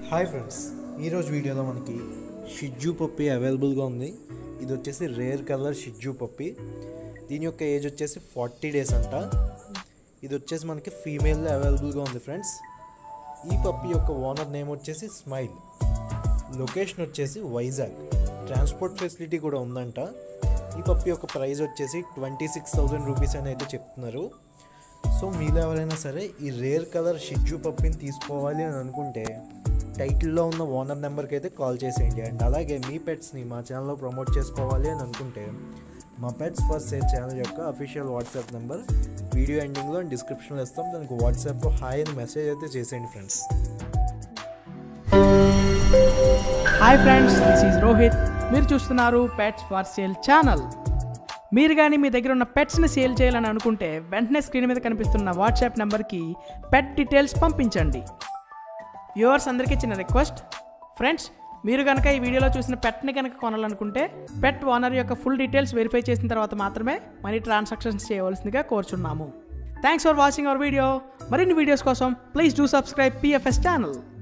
hi friends ఈరోజు వీడియోలో మనకి షిజ్జు పప్పి అవైలబుల్గా ఉంది ఇది వచ్చేసి రేర్ కలర్ షిజ్జు పప్పి దీని యొక్క ఏజ్ వచ్చేసి ఫార్టీ డేస్ అంట ఇది వచ్చేసి మనకి ఫీమేల్లో అవైలబుల్గా ఉంది ఫ్రెండ్స్ ఈ పప్పి యొక్క ఓనర్ నేమ్ వచ్చేసి స్మైల్ లొకేషన్ వచ్చేసి వైజాగ్ ట్రాన్స్పోర్ట్ ఫెసిలిటీ కూడా ఉందంట ఈ పప్పి యొక్క ప్రైస్ వచ్చేసి ట్వంటీ సిక్స్ థౌజండ్ రూపీస్ అని అయితే చెప్తున్నారు సో మీలో ఎవరైనా సరే ఈ రేర్ కలర్ షిజ్జు పప్పిని తీసుకోవాలి అని అనుకుంటే టైటిల్లో ఉన్న ఓనర్ నెంబర్కి అయితే కాల్ చేసేయండి అండ్ అలాగే మీ పెట్స్ని మా ఛానల్లో ప్రమోట్ చేసుకోవాలి అని అనుకుంటే మా పెట్స్ ఫస్ట్ సేల్ ఛానల్ యొక్క అఫీషియల్ వాట్సాప్ నెంబర్ వీడియో ఎండింగ్లో అండ్ డిస్క్రిప్షన్లో ఇస్తాం దానికి వాట్సాప్లో హాయ్ అని మెసేజ్ అయితే చేసేయండి friends hi friends this is Rohit మీరు చూస్తున్నారు పెట్స్ ఫర్ సేల్ ఛానల్ మీరు కానీ మీ దగ్గర ఉన్న పెట్స్ని సేల్ చేయాలని అనుకుంటే వెంటనే స్క్రీన్ మీద కనిపిస్తున్న వాట్సాప్ నెంబర్కి పెట్ డీటెయిల్స్ పంపించండి వ్యూవర్స్ అందరికీ చిన్న రిక్వెస్ట్ ఫ్రెండ్స్ మీరు కనుక ఈ వీడియోలో చూసిన పెట్ని కనుక కొనాలనుకుంటే పెట్ ఓనర్ యొక్క ఫుల్ డీటెయిల్స్ వెరిఫై చేసిన తర్వాత మాత్రమే మనీ ట్రాన్సాక్షన్స్ చేయవలసిందిగా కోరుచున్నాము thanks for watching our video మరిన్ని వీడియోస్ కోసం please do subscribe PFS channel